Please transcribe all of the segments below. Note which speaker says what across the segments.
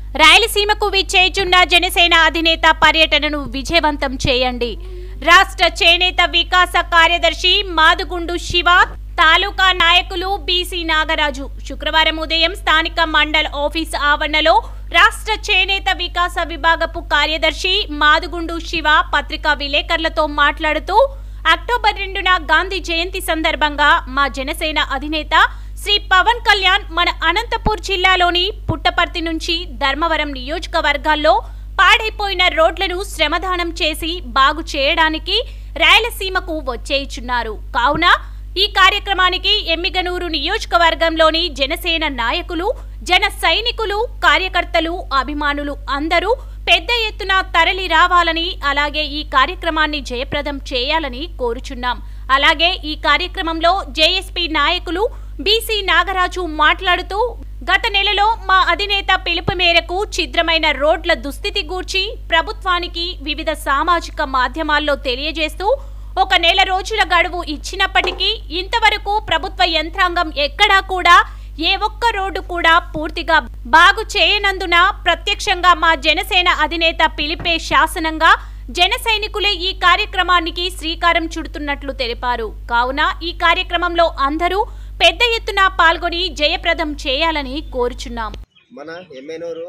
Speaker 1: రాయలసీమకు విచ్చేయుచున్న జనసేన అధినేత పర్యటనను విజయవంతం చేయండి రాష్ట్ర చేనేత వికాస కార్యదర్శి మాదుగుండు శివ తాలూకా నాయకులు బీసీ నాగరాజు శుక్రవారం ఉదయం స్థానిక మండల్ ఆఫీస్ ఆవరణలో రాష్ట్ర చేనేత వికాస విభాగపు కార్యదర్శి మాదుగుండు శివ పత్రికా విలేకరులతో మాట్లాడుతూ అక్టోబర్ రెండున గాంధీ జయంతి సందర్భంగా మా జనసేన అధినేత శ్రీ పవన్ కళ్యాణ్ మన అనంతపూర్ జిల్లాలోని పుట్టపర్తి నుంచి ధర్మవరం నియోజకవర్గాల్లో పాడైపోయిన రోడ్లను శ్రమదానం చేసి బాగు చేయడానికి రాయలసీమకు వచ్చేయుచున్నారు కావున ఈ కార్యక్రమానికి ఎమ్మిగనూరు నియోజకవర్గంలోని జనసేన నాయకులు జన సైనికులు కార్యకర్తలు అభిమానులు అందరూ పెద్ద ఎత్తున తరలి రావాలని అలాగే ఈ కార్యక్రమాన్ని జయప్రదం చేయాలని కోరుచున్నాం అలాగే ఈ కార్యక్రమంలో జేఎస్పీ నాయకులు బీసీ నాగరాజు మాట్లాడుతూ గత నెలలో మా అధినేత పిలుపు మేరకు ఛిద్రమైన రోడ్ల దుస్థితి గూర్చి ప్రభుత్వానికి వివిధ సామాజిక మాధ్యమాల్లో తెలియజేస్తూ ఒక నెల రోజుల గడువు ఇచ్చినప్పటికీ ఇంతవరకు ప్రభుత్వ యంత్రాంగం ఎక్కడా కూడా ఏ ఒక్క రోడ్డు కూడా పూర్తిగా బాగు చేయనందున ప్రత్యక్షంగా మా జనసేన అధినేత పిలిపే శాసనంగా జన సైనికులే ఈ కార్యక్రమానికి శ్రీకారం చుడుతున్నట్లు తెలిపారు కావున ఈ కార్యక్రమంలో అందరూ పెద్ద ఎత్తున పాల్గొని జయప్రదం చేయాలని కోరుచున్నాం
Speaker 2: మన ఎమ్మెనూరు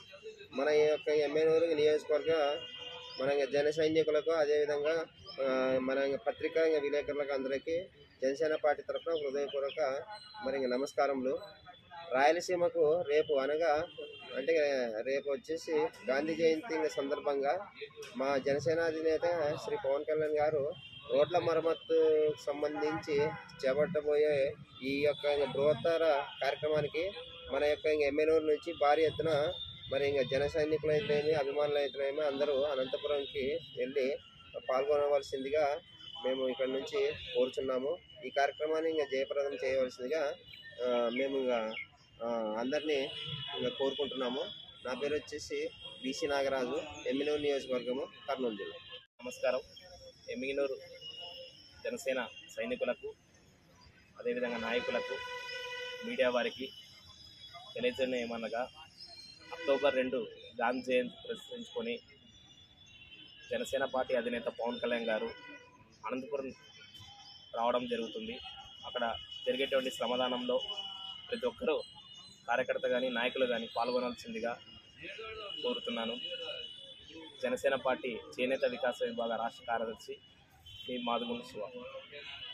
Speaker 2: మన ఈ యొక్క ఎమ్మెనూరు నియోజకవర్గ మన ఇంక జన సైనికులకు అదేవిధంగా ఆ, మన ఇంక పత్రికా ఇంక విలేకరులకు అందరికీ జనసేన పార్టీ తరఫున హృదయపూర్వక మరి ఇంక నమస్కారములు రాయలసీమకు రేపు అనగా అంటే రేపు వచ్చేసి గాంధీ జయంతి ఇంక సందర్భంగా మా జనసేన అధినేత శ్రీ పవన్ కళ్యాణ్ గారు రోడ్ల మరమ్మత్తు సంబంధించి చేపట్టబోయే ఈ యొక్క ఇంక బృహత్తర కార్యక్రమానికి మన యొక్క ఇంక ఎమ్మెల్యేల నుంచి భారీ ఎత్తున మరి ఇంకా జన సైనికులు అయితేనేమి అభిమానులు అయితేనేమి అందరూ అనంతపురంకి వెళ్ళి పాల్గొనవలసిందిగా మేము ఇక్కడ నుంచి కోరుచున్నాము ఈ కార్యక్రమాన్ని ఇంకా జయప్రదం చేయవలసిందిగా ఆ, మేము ఇంకా ఆ, అందరినీ ఇంకా కోరుకుంటున్నాము నా పేరు వచ్చేసి బీసీ నాగరాజు ఎమ్మినూరు నియోజకవర్గము కర్నూలు జిల్లా
Speaker 3: నమస్కారం ఎమ్మిగినూరు జనసేన సైనికులకు అదేవిధంగా నాయకులకు మీడియా వారికి తెలియజేయడం ఏమనగా అక్టోబర్ రెండు గాంధీ జయంతి ప్రదర్శించుకొని జనసేన పార్టీ అధినేత పవన్ కళ్యాణ్ గారు అనంతపురం రావడం జరుగుతుంది అక్కడ జరిగేటువంటి శ్రమదానంలో ప్రతి ఒక్కరూ కార్యకర్త కానీ నాయకులు కానీ పాల్గొనాల్సిందిగా కోరుతున్నాను జనసేన పార్టీ చేనేత వికాస విభాగ రాష్ట్ర కార్యదర్శి శ్రీ మాధుగుండు శివ